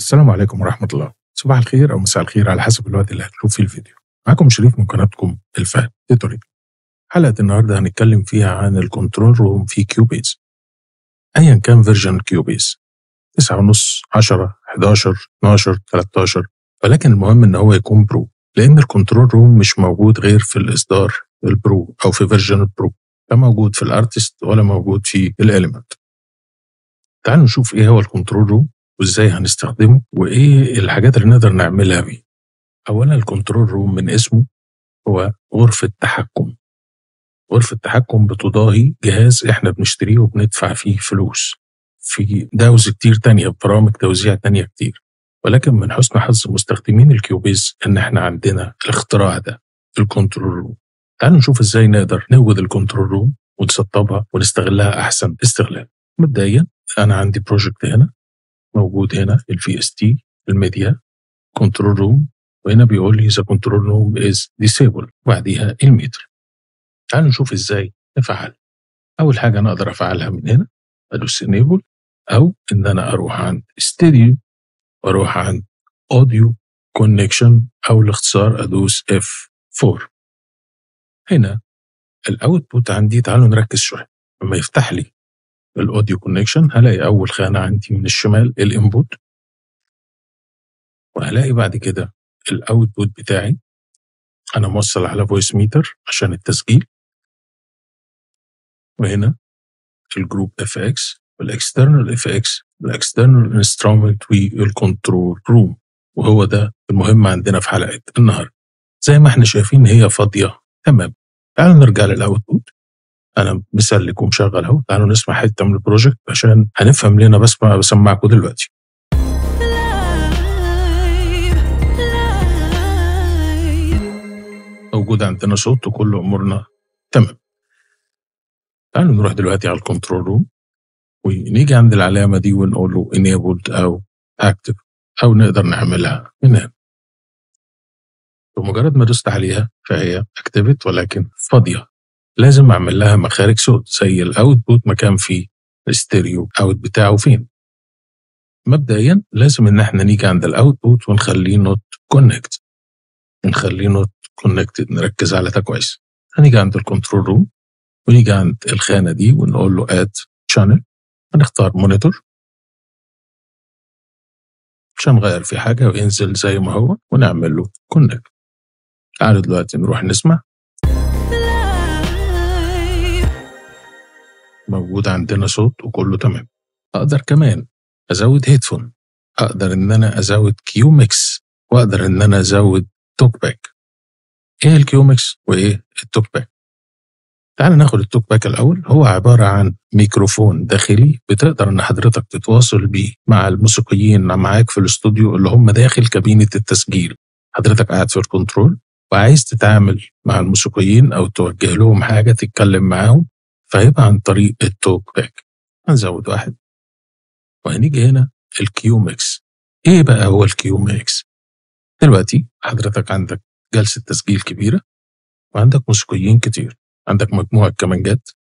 السلام عليكم ورحمة الله صباح الخير أو مساء الخير على حسب الوقت اللي هتشوف فيه الفيديو معاكم شريف من قناتكم الفهم توتوريال حلقة النهاردة هنتكلم فيها عن الكنترول روم في كيوبيز أيا كان فيرجن كيوبيز 9 ونص 10 11 12 13 ولكن المهم إن هو يكون برو لأن الكنترول روم مش موجود غير في الإصدار البرو أو في فيرجن البرو لا موجود في الارتست ولا موجود في الاليمنت تعالوا نشوف ايه هو الكنترول روم وازاي هنستخدمه وايه الحاجات اللي نقدر نعملها بيه اولا الكنترول روم من اسمه هو غرفة تحكم غرفة تحكم بتضاهي جهاز احنا بنشتريه وبندفع فيه فلوس في داوز كتير تانية برامج توزيع تانية كتير ولكن من حسن حظ مستخدمين الكيوبيز ان احنا عندنا الاختراع ده الكنترول روم تعالوا نشوف ازاي نقدر نوجد الكنترول روم ونسطبها ونستغلها احسن استغلال مبدئيا انا عندي بروجكت هنا موجود هنا الفي اس تي الميديا كنترول روم وهنا بيقول لي ذا كنترول روم از ديسيبل وبعديها الميتر تعالوا نشوف ازاي نفعل اول حاجه انا اقدر افعلها من هنا ادوس انيبل او ان انا اروح عند ستوديو واروح عند اوديو كونكشن او الاختصار ادوس اف 4 هنا الاوتبوت عندي تعالوا نركز شويه لما يفتح لي الاوديو كونكشن هلاقي اول خانه عندي من الشمال الانبوت وهلاقي بعد كده الاوتبوت بتاعي انا موصل على فويس ميتر عشان التسجيل وهنا الجروب اف اكس والاكسترنال اف اكس والاكسترنال انسترومنت والكنترول روم وهو ده المهم عندنا في حلقه النهارده زي ما احنا شايفين هي فاضيه تمام تعالوا نرجع للاوتبوت انا مسلك ومشغل اهو تعالوا نسمع حته من البروجكت عشان هنفهم ليه انا بسمع بسمعكم دلوقتي موجود عندنا صوت وكل امورنا تمام تعالوا نروح دلوقتي على الكنترول روم ونيجي عند العلامه دي ونقول له enabled او active او نقدر نعملها من هنا بمجرد ما دوست عليها فهي اكتفت ولكن فاضيه لازم اعمل لها مخارج صوت زي الاوتبوت مكان فيه الستيريو اوت بتاعه فين مبدئيا لازم ان احنا نيجي عند الاوتبوت ونخليه نوت كونكت نخليه نوت كونكتد نركز على ده كويس هنيجي عند الكنترول روم ونيجي عند الخانه دي ونقول له اد شانل هنختار مونيتور عشان نغير في حاجه وينزل زي ما هو ونعمل له كونكت تعالوا دلوقتي نروح نسمع موجود عندنا صوت وكله تمام اقدر كمان ازود هيدفون اقدر ان انا ازود كيو ميكس واقدر ان انا ازود توك باك ايه الكيو ميكس وايه التوك باك تعال ناخد التوك باك الاول هو عباره عن ميكروفون داخلي بتقدر ان حضرتك تتواصل بيه مع الموسيقيين معاك في الاستوديو اللي هم داخل كابينه التسجيل حضرتك قاعد في الكنترول وعايز تتعامل مع الموسيقيين او توجه لهم حاجه تتكلم معاهم فهيبقى عن طريق التوك باك هنزود واحد وهنيجي هنا الكيو ميكس ايه بقى هو الكيو ميكس دلوقتي حضرتك عندك جلسة تسجيل كبيرة وعندك موسيقيين كتير عندك مجموعة كمانجات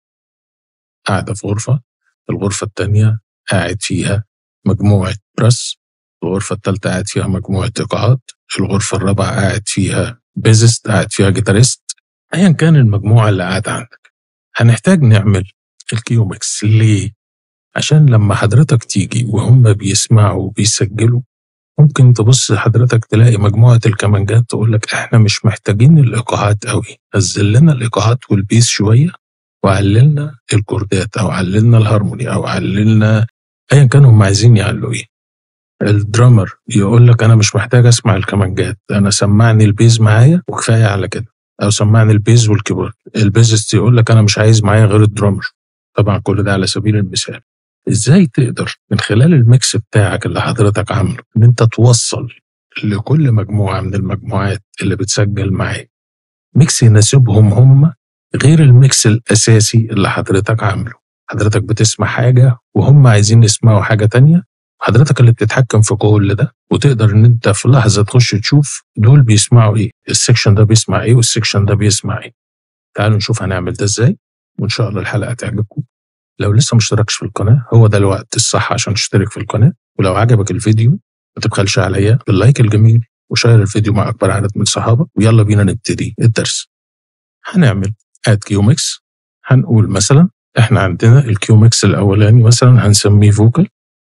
قاعدة في غرفة الغرفة التانية قاعد فيها مجموعة برس الغرفة التالتة قاعد فيها مجموعة إيقاعات الغرفة الرابعة قاعد فيها بيزست قاعد فيها جيتاريست أيا كان المجموعة اللي قاعدة عندك هنحتاج نعمل الكيو ميكس ليه؟ عشان لما حضرتك تيجي وهم بيسمعوا وبيسجلوا ممكن تبص حضرتك تلاقي مجموعة الكمانجات تقول لك احنا مش محتاجين الإيقاعات قوي نزل لنا الإيقاعات والبيس شوية وعللنا الكوردات أو عللنا الهارموني أو عللنا أيا كان هم عايزين يعلوا إيه الدرامر يقول لك أنا مش محتاج أسمع الكمانجات أنا سمعني البيز معايا وكفاية على كده او سمعني البيز والكيبورد البيزست يقول لك انا مش عايز معايا غير الدرامر طبعا كل ده على سبيل المثال ازاي تقدر من خلال الميكس بتاعك اللي حضرتك عامله ان انت توصل لكل مجموعه من المجموعات اللي بتسجل معاك ميكس يناسبهم هم غير الميكس الاساسي اللي حضرتك عامله حضرتك بتسمع حاجه وهم عايزين يسمعوا حاجه تانية حضرتك اللي بتتحكم في كل ده وتقدر ان انت في لحظه تخش تشوف دول بيسمعوا ايه السكشن ده بيسمع ايه والسكشن ده بيسمع ايه تعالوا نشوف هنعمل ده ازاي وان شاء الله الحلقه تعجبكم لو لسه مشتركش في القناه هو ده الوقت الصح عشان تشترك في القناه ولو عجبك الفيديو ما تبخلش عليا باللايك الجميل وشير الفيديو مع اكبر عدد من صحابك ويلا بينا نبتدي الدرس هنعمل اد كيومكس هنقول مثلا احنا عندنا الكيومكس الاولاني مثلا هنسميه فوكال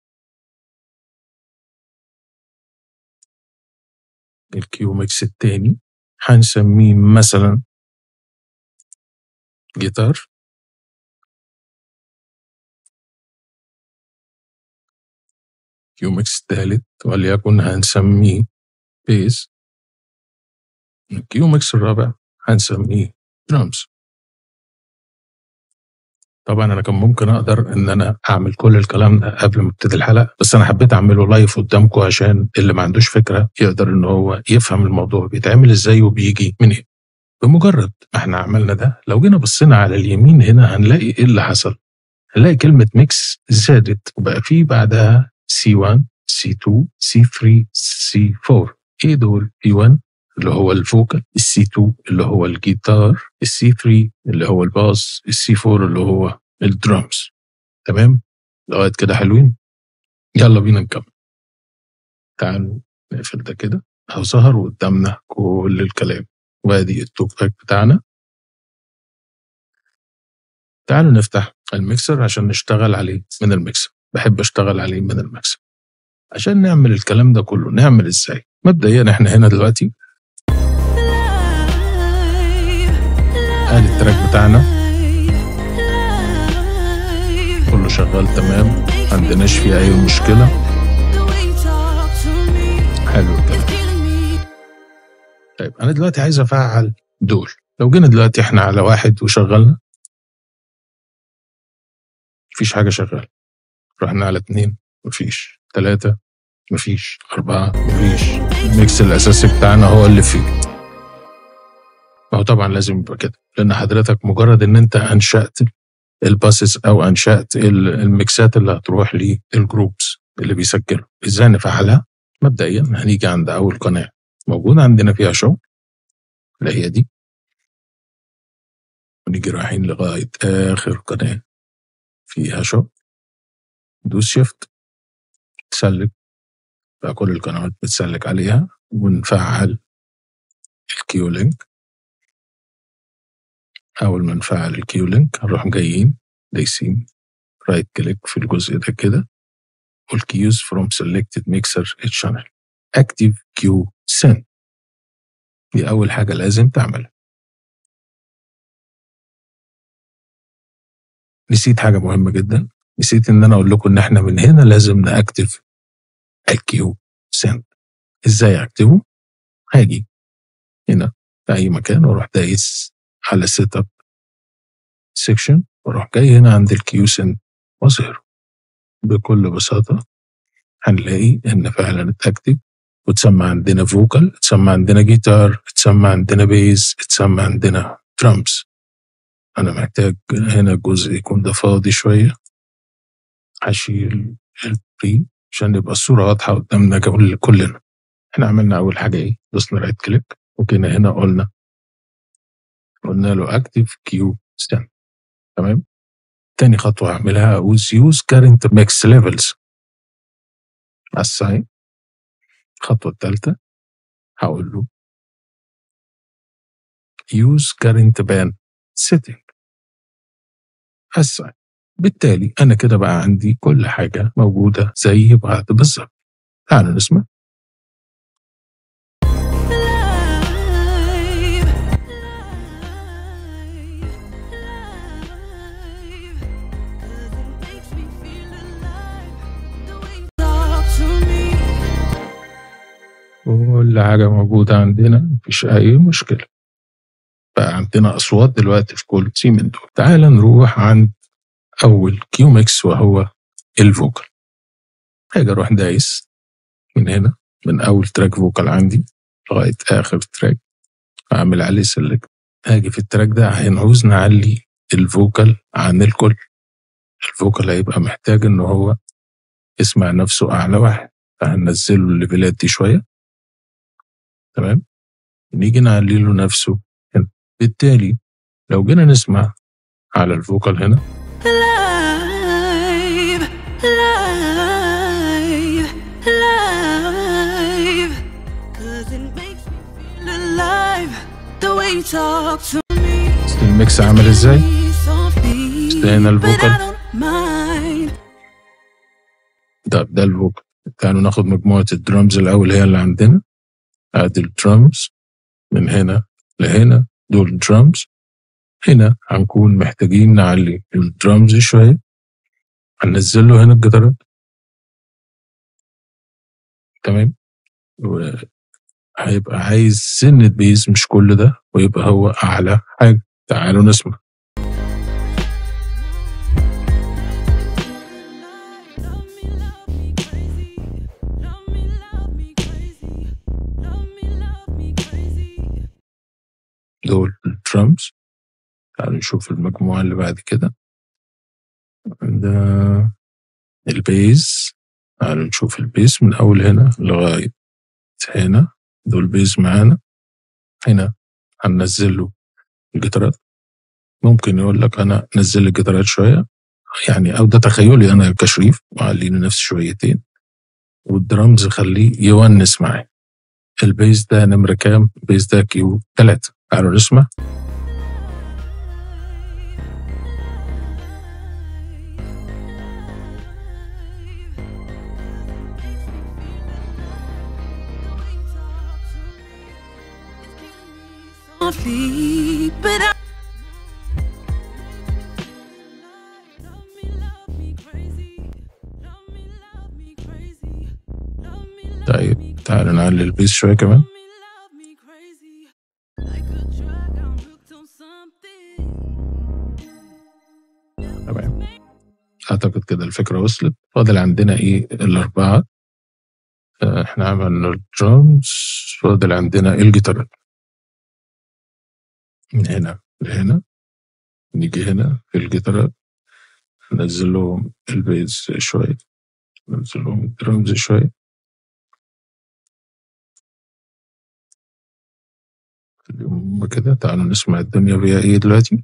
الكيومكس التاني هنسميه مثلا جيتار كيومكس التالت وليكن هنسميه بيز الكيومكس الرابع هنسميه درامز طبعا انا كان ممكن اقدر ان انا اعمل كل الكلام ده قبل ما ابتدي الحلقه بس انا حبيت اعمله لايف قدامكم عشان اللي ما عندوش فكره يقدر ان هو يفهم الموضوع بيتعمل ازاي وبيجي منين بمجرد ما احنا عملنا ده لو جينا بصينا على اليمين هنا هنلاقي ايه اللي حصل هنلاقي كلمه ميكس زادت وبقى في بعدها سي 1 سي 2 سي 3 سي 4 ايه دول سي 1 اللي هو الفوكال السي 2 اللي هو الجيتار السي 3 اللي هو الباس السي 4 اللي هو الدرامز تمام لغايه كده حلوين يلا بينا نكمل تعالوا نقفل ده كده اهو ظهر قدامنا كل الكلام وادي التوك باك بتاعنا تعالوا نفتح الميكسر عشان نشتغل عليه من الميكسر بحب اشتغل عليه من الميكسر عشان نعمل الكلام ده كله نعمل ازاي مبدئيا احنا هنا دلوقتي ادي التراك بتاعنا كله شغال تمام عندناش فيه اي مشكله حلو الكلام طيب انا دلوقتي عايز افعل دول لو جينا دلوقتي احنا على واحد وشغلنا مفيش حاجه شغاله رحنا على اتنين مفيش تلاتة مفيش أربعة مفيش الميكس الأساسي بتاعنا هو اللي فيه ما هو طبعا لازم يبقى كده لأن حضرتك مجرد إن أنت أنشأت الباسز أو أنشأت الميكسات اللي هتروح للجروبس اللي بيسجلوا إزاي نفعلها؟ مبدئيا هنيجي عند أول قناة موجود عندنا فيها شغل اللي هي دي ونيجي رايحين لغاية آخر قناة فيها شغل دوس شيفت تسلك بقى كل القنوات بتسلك عليها ونفعل الكيو لينك أول ما نفعل الكيو لينك هنروح جايين دايسين رايت كليك في الجزء ده كده والكيوز from selected mixer channel active queue send دي أول حاجة لازم تعملها نسيت حاجة مهمة جدا نسيت إن أنا أقول لكم إن إحنا من هنا لازم نأكتف الكيو سند إزاي أكتبه؟ هاجي هنا في أي مكان وأروح دايس على سيت أب سيكشن وأروح جاي هنا عند الكيو سند وأظهره بكل بساطة هنلاقي إن فعلا اتأكتف وتسمى عندنا فوكال تسمى عندنا جيتار تسمى عندنا بيز تسمى عندنا درامز أنا محتاج هنا الجزء يكون ده فاضي شوية هشيل البري عشان يبقى الصورة واضحة قدامنا كل- كلنا احنا عملنا أول حاجة إيه دوسنا رايت كليك وجينا هنا قلنا قلنا له اكتف كيو ستاند تمام تاني خطوة هعملها أقول use current mix levels assign الخطوة الثالثة هقول له use current band setting assign بالتالي أنا كده بقى عندي كل حاجة موجودة زي بعض بالظبط تعالوا نسمع كل حاجة موجودة عندنا مفيش أي مشكلة بقى عندنا أصوات دلوقتي في كل سي من دول تعال نروح عند أول كيو ميكس وهو الفوكال هاجي أروح دايس من هنا من أول تراك فوكال عندي لغاية آخر تراك أعمل عليه سيلكت هاجي في التراك ده هنعوز نعلي الفوكال عن الكل الفوكال هيبقى محتاج إن هو يسمع نفسه أعلى واحد فهننزله الليفلات دي شوية تمام نيجي نعلي له نفسه هنا بالتالي لو جينا نسمع على الفوكال هنا Live, live, live. The way you talk to الميكس عامل ازاي me softly, هنا but I الفوكال don't mind. ده ده الفوكال تعالوا ناخد مجموعة الدرامز الأول هي اللي عندنا ادي الدرامز من هنا لهنا دول درامز هنا هنكون محتاجين نعلي الدرامز شوية هننزل له هنا الجيتارات تمام وهيبقى عايز سنة بيز مش كل ده ويبقى هو أعلى حاجة تعالوا نسمع Love me, love me crazy. Love me, love me crazy. Love me, love me crazy. دول الدرامز تعالوا نشوف المجموعة اللي بعد كده ده البيز تعالوا نشوف البيز من أول هنا لغاية هنا دول بيز معانا هنا هننزل له الجيتارات ممكن يقول لك أنا نزل لي الجيتارات شوية يعني أو ده تخيلي أنا كشريف وعلي نفسي شويتين والدرامز خليه يونس معايا البيز ده نمرة كام؟ البيز ده كيو 3 تعالوا نسمع Softly, but I love me, love me crazy. Love me, love me crazy. Love me, love طيب تعالوا نعلي البيز شوية كمان me, love me crazy. Like a drug, I'm hooked on something. تمام أعتقد كده الفكرة وصلت فاضل عندنا إيه الأربعة آه، إحنا عملنا الدرامز فاضل عندنا الجيتارات من هنا لهنا نيجي هنا في الجيتارات ننزل لهم البيز شوية ننزل لهم الدرامز شوية خليهم كده تعالوا نسمع الدنيا فيها ايه دلوقتي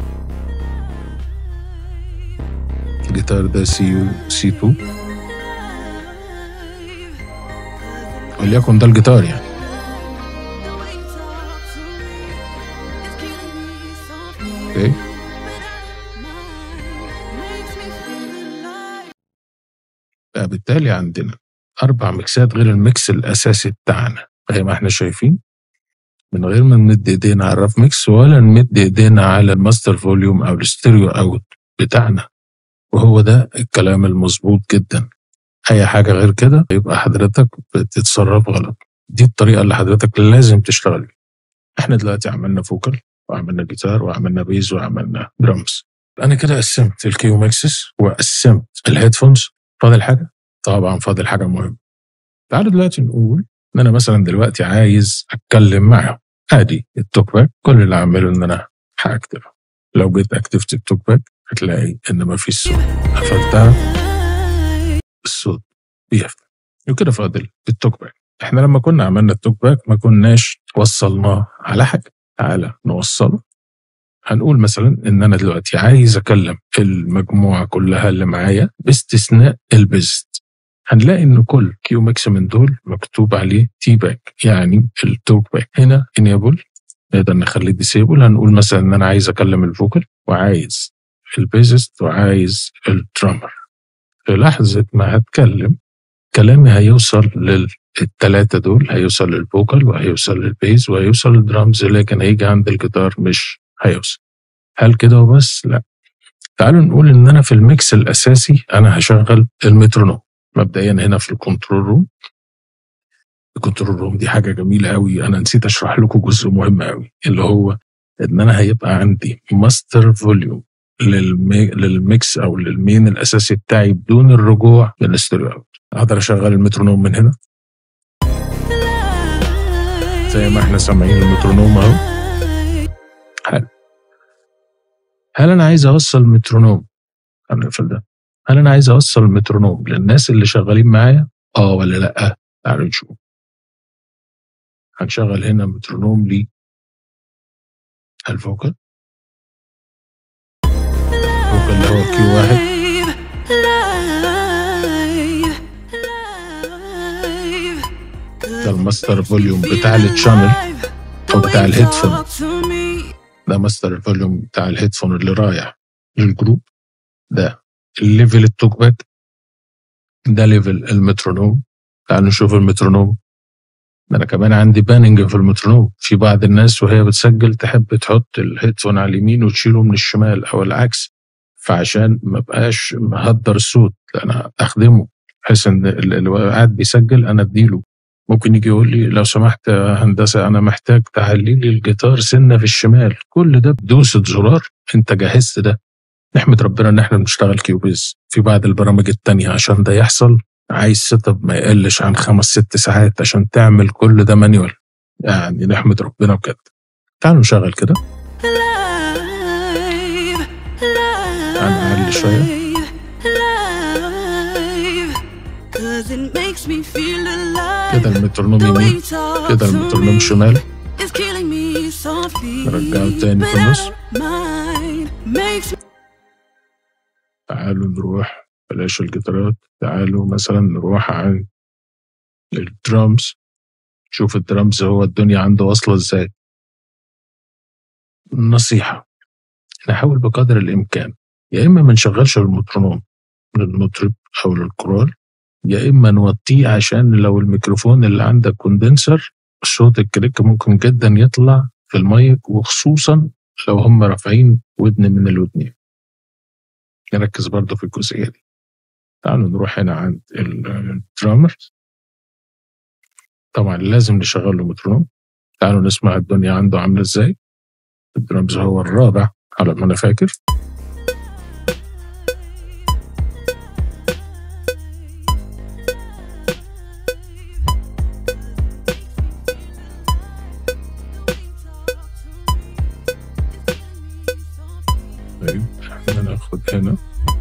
الجيتار ده سي يو سي 2 وليكن ده الجيتار يعني اوكي بقى بالتالي عندنا أربع ميكسات غير الميكس الأساسي بتاعنا زي ما احنا شايفين من غير ما نمد ايدينا على الرف ميكس ولا نمد ايدينا على الماستر فوليوم أو الستيريو أوت بتاعنا وهو ده الكلام المظبوط جدا أي حاجة غير كده يبقى حضرتك بتتصرف غلط دي الطريقة اللي حضرتك لازم تشتغل بيها احنا دلوقتي عملنا فوكال وعملنا جيتار وعملنا بيز وعملنا درامز انا كده قسمت الكيو ميكسس وقسمت الهيدفونز فاضل حاجه طبعا فاضل حاجه مهمه تعالوا دلوقتي نقول ان انا مثلا دلوقتي عايز اتكلم معاهم ادي التوك باك كل اللي اعمله ان انا هكتبها لو جيت اكتفت التوك باك هتلاقي ان مفيش صوت قفلتها الصوت بيفتح وكده فاضل التوك باك احنا لما كنا عملنا التوك باك ما كناش وصلناه على حاجه تعالى نوصله هنقول مثلا ان انا دلوقتي عايز اكلم المجموعه كلها اللي معايا باستثناء البيست هنلاقي ان كل كيو ميكس من دول مكتوب عليه تي باك يعني التوك باك هنا انيبل نقدر نخليه ديسيبل هنقول مثلا ان انا عايز اكلم الفوكال وعايز البيزست وعايز الدرامر في لحظه ما هتكلم كلامي هيوصل للثلاثه دول هيوصل للفوكال وهيوصل للبيز وهيوصل للدرامز لكن هيجي عند الجيتار مش هيوصل هل كده وبس؟ لا تعالوا نقول ان انا في الميكس الاساسي انا هشغل المترونوم مبدئيا هنا في الكنترول روم الكنترول روم دي حاجه جميله قوي انا نسيت اشرح لكم جزء مهم قوي اللي هو ان انا هيبقى عندي ماستر فوليوم للمي... للميكس او للمين الاساسي بتاعي بدون الرجوع للستيريو اوت اقدر اشغل المترونوم من هنا زي ما احنا سامعين المترونوم اهو حلو هل انا عايز اوصل مترونوم هنقفل ده هل انا عايز اوصل مترونوم للناس اللي شغالين معايا اه ولا لا تعالوا نشوف هنشغل هنا مترونوم لي الفوكال الفوكال اللي هو كيو واحد ده الماستر فوليوم بتاع التشانل هو بتاع way you الهيدفون talk to me. ده ماستر الفوليوم بتاع الهيدفون اللي رايح للجروب ده الليفل التوك باك ده ليفل المترونوم تعالوا نشوف المترونوم ده انا كمان عندي باننج في المترونوم في بعض الناس وهي بتسجل تحب تحط الهيدفون على اليمين وتشيله من الشمال او العكس فعشان ما بقاش مهدر الصوت لا انا اخدمه بحيث ان ال- اللي قاعد بيسجل انا اديله ممكن يجي يقول لي لو سمحت يا هندسه انا محتاج تعلي لي الجيتار سنه في الشمال كل ده بدوسه زرار انت جهزت ده نحمد ربنا ان احنا بنشتغل كيوبيز في بعض البرامج التانية عشان ده يحصل عايز سيت اب ما يقلش عن خمس ست ساعات عشان تعمل كل ده مانيوال يعني نحمد ربنا بجد تعالوا نشغل كده Live, live, أنا أعلي شوية. live. 'Cause it makes me feel alive. كده المترونوم The way يمين you talk كده to المترونوم me شمال is killing me softly. نرجعه تاني في But I النص. don't mind. Makes me تعالوا نروح بلاش الجيتارات تعالوا مثلا نروح عن الدرامز شوف الدرامز هو الدنيا عنده واصلة ازاي نصيحة نحاول بقدر الإمكان يا إما ما نشغلش المترونوم للمطرب أو للكورال يا إما نوطيه عشان لو الميكروفون اللي عندك كوندنسر صوت الكريك ممكن جدا يطلع في المايك وخصوصا لو هم رافعين ودن من الودنين نركز برضه في الجزئية دي تعالوا نروح هنا عند الدرامر طبعا لازم نشغل له مترونوم تعالوا نسمع الدنيا عنده عاملة ازاي الدرامز هو الرابع على ما انا فاكر طيب احنا ناخد هنا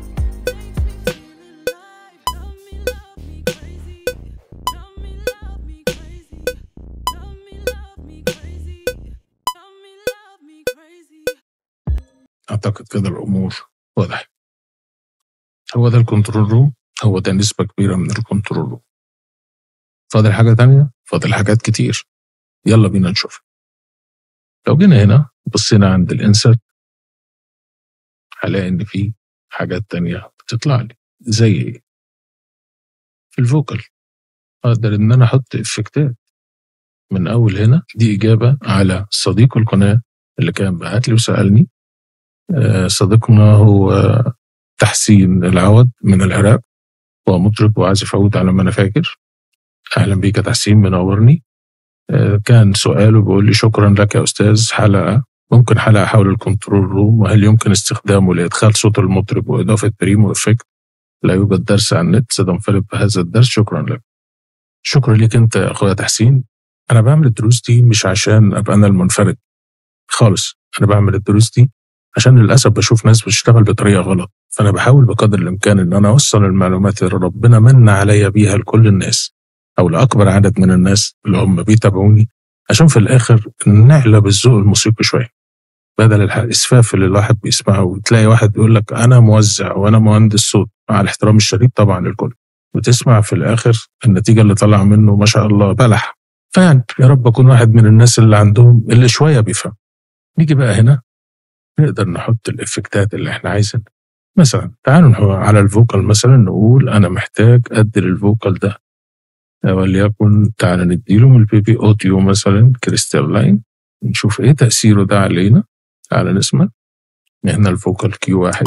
اعتقد كده الامور واضحة هو ده الكنترول روم هو ده نسبة كبيرة من الكنترول روم فاضل حاجة تانية فاضل حاجات كتير يلا بينا نشوف لو جينا هنا بصينا عند الانسرت هلاقي ان في حاجات تانية بتطلع لي زي ايه في الفوكال اقدر ان انا احط افكتات من اول هنا دي اجابه على صديق القناه اللي كان بعت لي وسالني آه، صديقنا هو تحسين العوض من العراق هو مطرب وعازف عود على ما انا فاكر اهلا بيك يا تحسين منورني آه، كان سؤاله بيقول لي شكرا لك يا استاذ حلقه ممكن حلقه حول الكنترول روم وهل يمكن استخدامه لادخال صوت المطرب واضافه بريمو افكت لا يوجد درس على النت سننفرد بهذا الدرس شكرا لك شكرا لك انت يا اخويا تحسين انا بعمل الدروس دي مش عشان ابقى انا المنفرد خالص انا بعمل الدروس دي عشان للاسف بشوف ناس بتشتغل بطريقه غلط فانا بحاول بقدر الامكان ان انا اوصل المعلومات اللي ربنا من عليا بيها لكل الناس او لاكبر عدد من الناس اللي هم بيتابعوني عشان في الاخر نعلى بالذوق الموسيقي شويه بدل الاسفاف اللي الواحد بيسمعه وتلاقي واحد يقول لك انا موزع وانا مهندس صوت مع الاحترام الشديد طبعا للكل وتسمع في الاخر النتيجه اللي طلع منه ما شاء الله بلح فيعني يا رب اكون واحد من الناس اللي عندهم اللي شويه بيفهم نيجي بقى هنا نقدر نحط الافكتات اللي احنا عايزين مثلا تعالوا نحو- على الفوكال مثلا نقول انا محتاج ادي للفوكال ده وليكن تعالى نديله من البي بي اوديو مثلا كريستال لاين نشوف ايه تاثيره ده علينا تعالى نسمع هنا الفوكال كيو واحد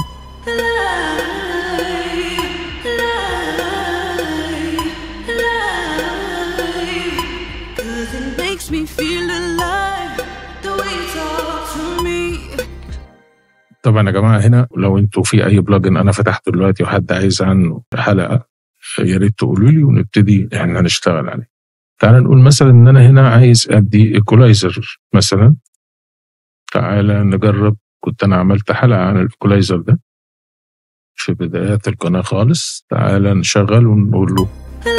Cause it makes me feel alive the way you talk to me. طبعا يا جماعه هنا لو انتوا في اي بلجن انا فتحته دلوقتي وحد عايز عنه حلقه يا ريت تقولوا لي ونبتدي احنا نشتغل عليه تعال نقول مثلا ان انا هنا عايز ادي ايكولايزر مثلا تعالى نجرب كنت انا عملت حلقه عن الايكولايزر ده في بدايات القناه خالص تعالى نشغل ونقول له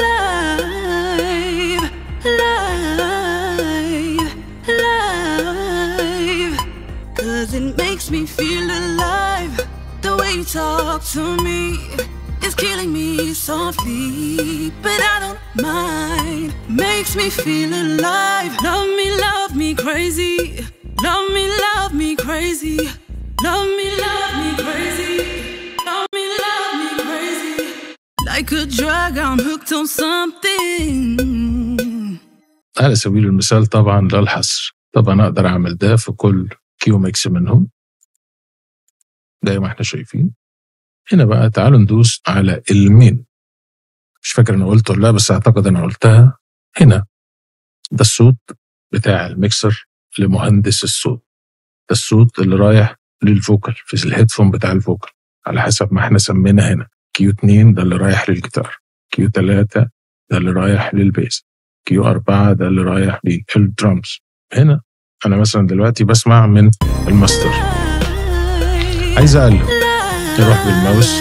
Live, live, live. Cause it makes me feel alive. The way you talk to me is It's killing me softly, but I don't mind. Makes me feel alive. Love me, love me crazy. Love me, love me crazy. Love me, love me crazy. Love me, love me crazy. Like a drug, I'm hooked on something. على سبيل المثال طبعا لا الحصر طبعا اقدر اعمل ده في كل كيو ميكس منهم زي ما احنا شايفين هنا بقى تعالوا ندوس على المين مش فاكر انا قلت ولا لا بس اعتقد انا قلتها هنا ده الصوت بتاع الميكسر لمهندس الصوت ده الصوت اللي رايح للفوكال في الهيدفون بتاع الفوكال على حسب ما احنا سمينا هنا كيو 2 ده اللي رايح للجيتار كيو 3 ده اللي رايح للبيس كيو 4 ده اللي رايح للدرامز هنا انا مثلا دلوقتي بسمع من الماستر عايز اقلب نروح بالماوس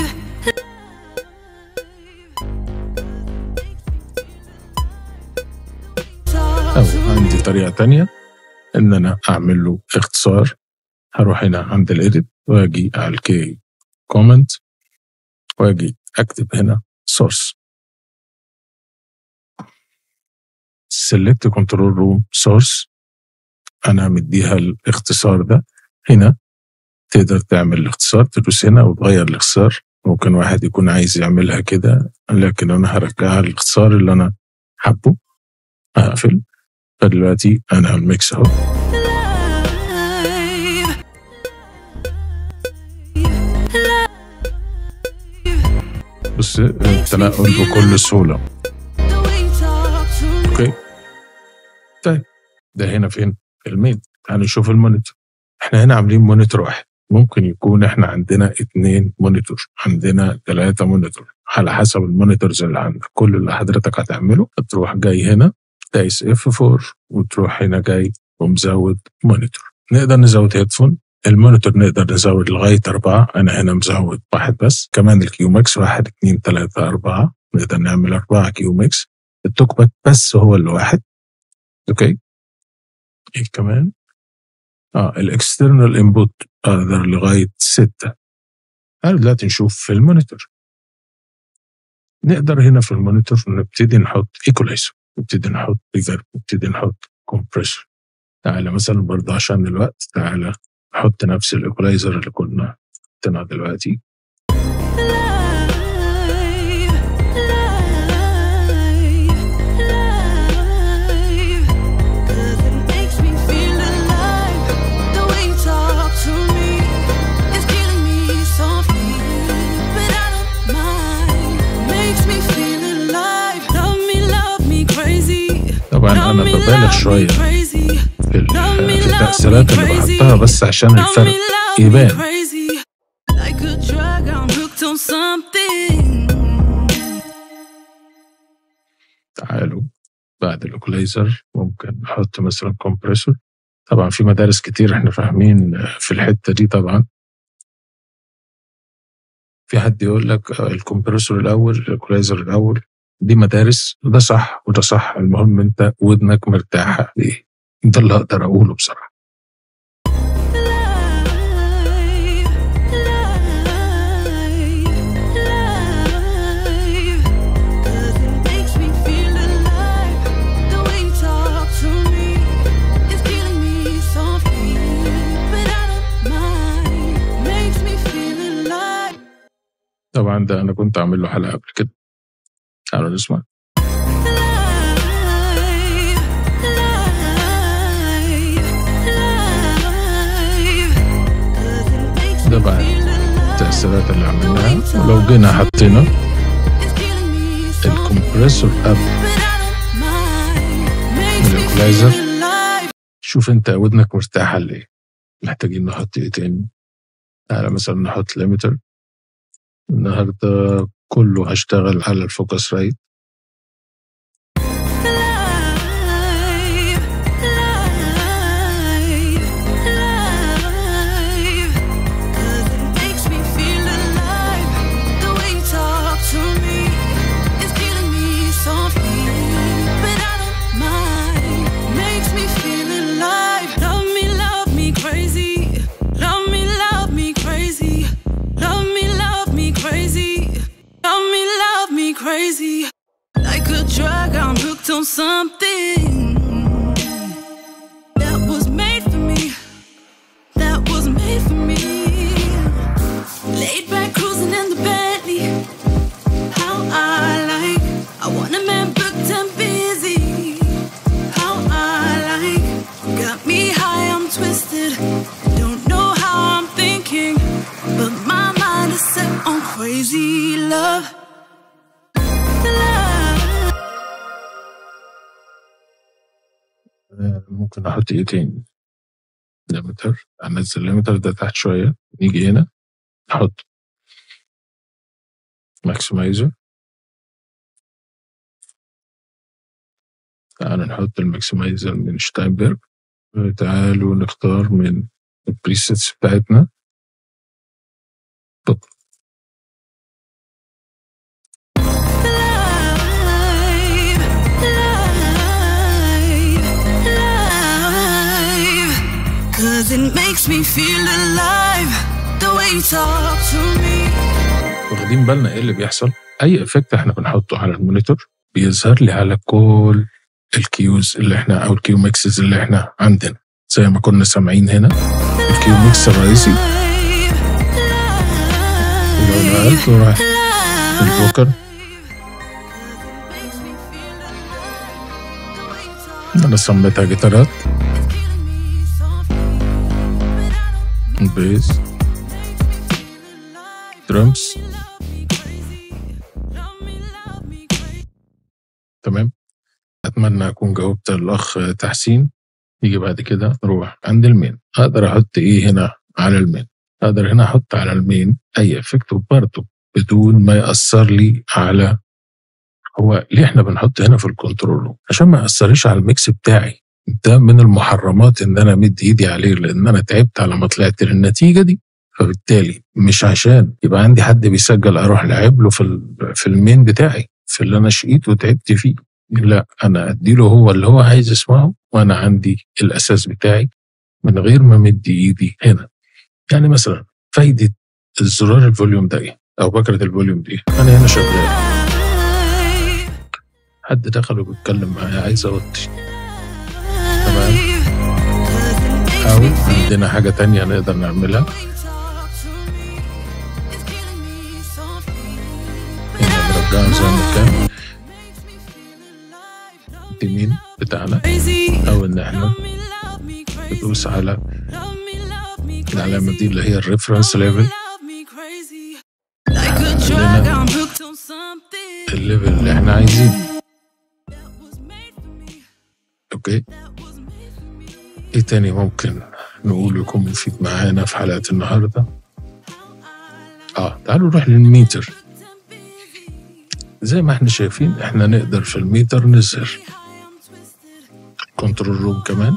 او عندي طريقه تانية ان انا اعمل له اختصار هروح هنا عند الايديت واجي على الكي كومنت واجي اكتب هنا سورس سيلكت كنترول روم سورس انا مديها الاختصار ده هنا تقدر تعمل الاختصار تدوس هنا وتغير الاختصار ممكن واحد يكون عايز يعملها كده لكن انا هرجعها الاختصار اللي انا حابه هقفل فدلوقتي انا الميكس اهو بص التنقل بكل سهوله اوكي طيب ده هنا فين في المين هنشوف المونيتور احنا هنا عاملين مونيتور واحد ممكن يكون احنا عندنا اتنين مونيتور عندنا ثلاثة مونيتور على حسب المونيتورز اللي عندك كل اللي حضرتك هتعمله هتروح جاي هنا دايس اف 4 وتروح هنا جاي ومزود مونيتور نقدر نزود هيدفون المونيتور نقدر نزود لغاية أربعة أنا هنا مزود واحد بس كمان الكيو ماكس واحد اتنين تلاتة أربعة نقدر نعمل أربعة كيو ماكس التوك باك بس هو اللي واحد أوكي إيه كمان اه الاكسترنال انبوت اقدر لغايه ستة تعالوا دلوقتي نشوف في المونيتور نقدر هنا في المونيتور نبتدي نحط ايكولايزر نبتدي نحط ريفرب نبتدي نحط كومبريسور تعالى مثلا برضه عشان الوقت تعالى نحط نفس الايكولايزر اللي كنا حطيناه دلوقتي طبعا انا ببالغ شويه في ال- في التأثيرات اللي بحطها بس عشان الفرق يبان Like a drug, I'm hooked on something. تعالوا بعد الايكولايزر ممكن نحط مثلا كومبريسور طبعا في مدارس كتير احنا فاهمين في الحته دي طبعا في حد يقول لك الكمبريسور الاول الايكولايزر الاول دي مدارس ده صح وده صح المهم انت ودنك مرتاحه ليه ده اللي اقدر اقوله بصراحه طبعا ده انا كنت عامل له حلقه قبل كده تعالوا نسمع ده بعد التأثيرات اللي عملناها ولو جينا حطينا الكمبريسور قبل الايكولايزر شوف انت ودنك مرتاحه ليه محتاجين نحط ايه تاني تعالى مثلا نحط ليميتر النهارده كله هشتغل على الفوكس رايت Love me, love me crazy. Love me, love me crazy. Love me, love me crazy. ممكن احط ايه تاني ليمتر انزل الليمتر ده تحت شويه نيجي هنا نحط ماكسمايزر تعالوا نحط الماكسمايزر من شتاينبرج تعالوا نختار من البريسيتس بتاعتنا طب Live, live, live. Cause it makes me feel alive the way you talk to me. واخدين بالنا ايه اللي بيحصل اي افكت احنا بنحطه على المونيتور بيظهر لي على كل الكيوز اللي احنا او الكيو ميكسز اللي احنا عندنا زي ما كنا سامعين هنا الكيو ميكس الرئيسي ولو نقلت وراح البوكر انا سميتها جيتارات بيز درمز تمام اتمنى اكون جاوبت الاخ تحسين يجي بعد كده نروح عند المين اقدر احط ايه هنا على المين اقدر هنا احط على المين اي افكت برضه بدون ما ياثر لي على هو ليه احنا بنحط هنا في الكنترول روم عشان ما ياثرش على الميكس بتاعي ده من المحرمات ان انا امد ايدي عليه لان انا تعبت على ما طلعت للنتيجه دي فبالتالي مش عشان يبقى عندي حد بيسجل اروح لعب له في ال- في المين بتاعي في اللي انا شقيت وتعبت فيه لا انا اديله هو اللي هو عايز يسمعه وانا عندي الاساس بتاعي من غير ما مد ايدي هنا يعني مثلا فايده الزرار الفوليوم ده ايه او بكره الفوليوم دي إيه؟ انا هنا شغال حد دخل وبيتكلم معايا عايز اوطي تمام او عندنا حاجه تانية نقدر نعملها هنا نرجعها زي ما كان اليمين بتاعنا او ان احنا ندوس على العلامه دي اللي هي الريفرنس ليفل الليفل اللي احنا عايزينه اوكي ايه تاني ممكن نقول يكون مفيد معانا في حلقة النهاردة اه تعالوا نروح للميتر زي ما احنا شايفين احنا نقدر في الميتر نظهر كنترول روم كمان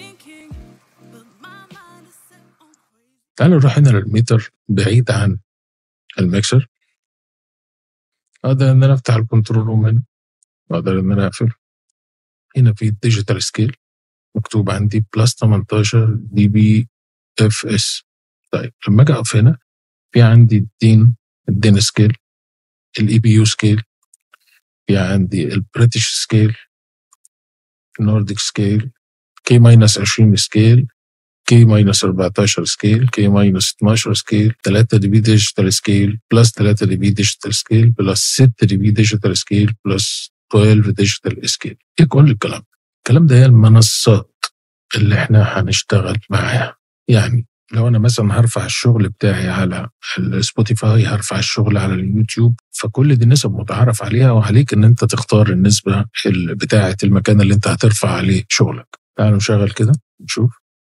تعالوا نروح هنا للميتر بعيد عن الميكسر اقدر ان انا افتح الكنترول روم هنا واقدر ان انا اقفل هنا في الديجيتال سكيل مكتوب عندي بلس 18 دي بي اف اس طيب لما اجي اقف هنا في عندي الدين الدين سكيل الاي بي يو سكيل في عندي البريتش سكيل النورديك سكيل كي ماينس 20 سكيل كي ماينس 14 سكيل كي ماينس 12 سكيل 3 دي بي ديجيتال سكيل بلس 3 دي بي ديجيتال سكيل بلس 6 دي بي ديجيتال سكيل بلس 12 ديجيتال سكيل ايه كل الكلام ده؟ الكلام ده هي المنصات اللي احنا هنشتغل معاها يعني لو انا مثلا هرفع الشغل بتاعي على السبوتيفاي هرفع الشغل على اليوتيوب فكل دي نسب متعارف عليها وعليك ان انت تختار النسبه ال- بتاعه المكان اللي انت هترفع عليه شغلك تعالوا نشغل كده نشوف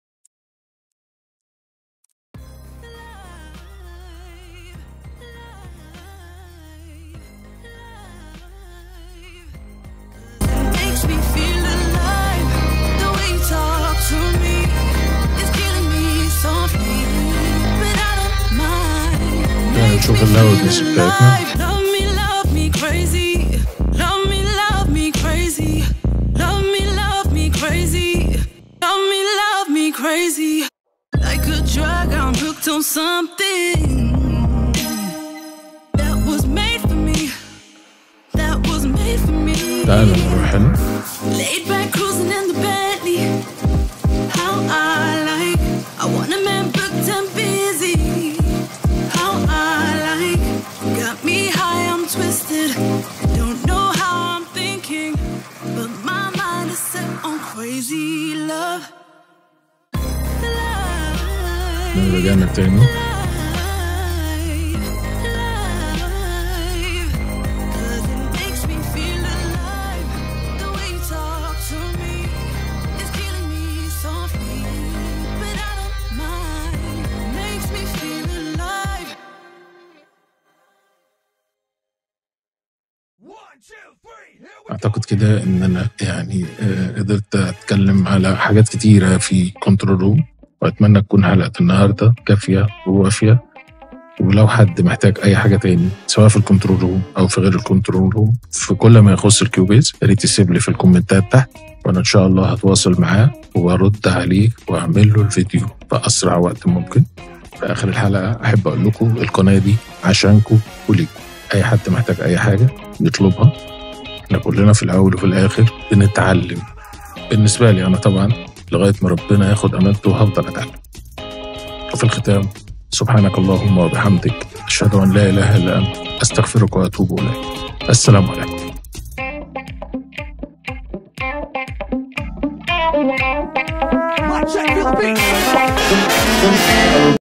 Makes me feel alive. The way you talk to me is killing me softly, but I don't mind. يعني نشوف اللاودنس بتاعتنا Love me, love me crazy. Love me, love me crazy. Love me, love me crazy. Love me, love me crazy. Like a drug, I'm hooked on something that was made for me. That was made for me. تعالوا نروح هنا Laid back cruising in the Bentley. How I like. I want a man booked and busy. How I like. Got me high, I'm twisted. Don't know how I'm thinking, but my mind is set on crazy love. لو رجعنا تاني Life, life. 'Cause it makes me feel alive. The way you talk to me is killing me اعتقد كده ان انا يعني آه، قدرت اتكلم على حاجات كتيره في كنترول روم واتمنى تكون حلقه النهارده كافيه ووافيه ولو حد محتاج اي حاجه تاني سواء في الكنترول روم او في غير الكنترول روم في كل ما يخص الكيوبيز يا ريت يسيب لي في الكومنتات تحت وانا ان شاء الله هتواصل معاه وارد عليه واعمل له الفيديو في اسرع وقت ممكن في اخر الحلقه احب اقول لكم القناه دي عشانكم وليكم اي حد محتاج اي حاجه يطلبها احنا كلنا في الاول وفي الاخر بنتعلم بالنسبه لي انا طبعا لغايه ما ربنا ياخد امانته هفضل اتعلم وفي الختام سبحانك اللهم وبحمدك اشهد ان لا اله الا انت استغفرك واتوب اليك السلام عليكم Check this beat.